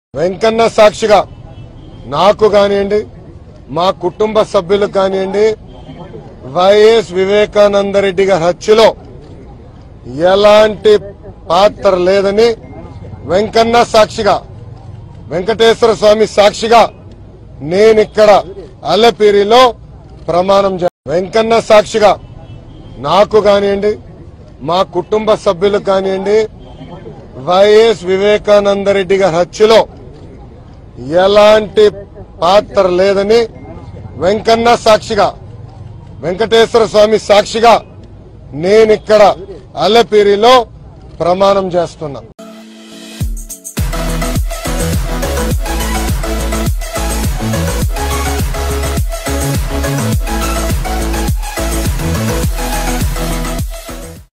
వెంకన్న సాక్షిగా నాకు కానివ్వండి మా కుటుంబ సభ్యులకు కానివ్వండి వైఎస్ వివేకానందరెడ్డి గారి హత్యలో ఎలాంటి పాత్ర లేదని వెంకన్న సాక్షిగా వెంకటేశ్వర స్వామి సాక్షిగా నేనిక్కడ అల్లపిరిలో ప్రమాణం చే వెంకన్న సాక్షిగా నాకు కానివ్వండి మా కుటుంబ సభ్యులకు కానివ్వండి వైఎస్ వివేకానందరెడ్డి గారి హత్యలో ఎలాంటి పాత్ర లేదని వెంకన్న సాక్షిగా వెంకటేశ్వర స్వామి సాక్షిగా నేనిక్కడ అల్లపిరిలో ప్రమాణం చేస్తున్నా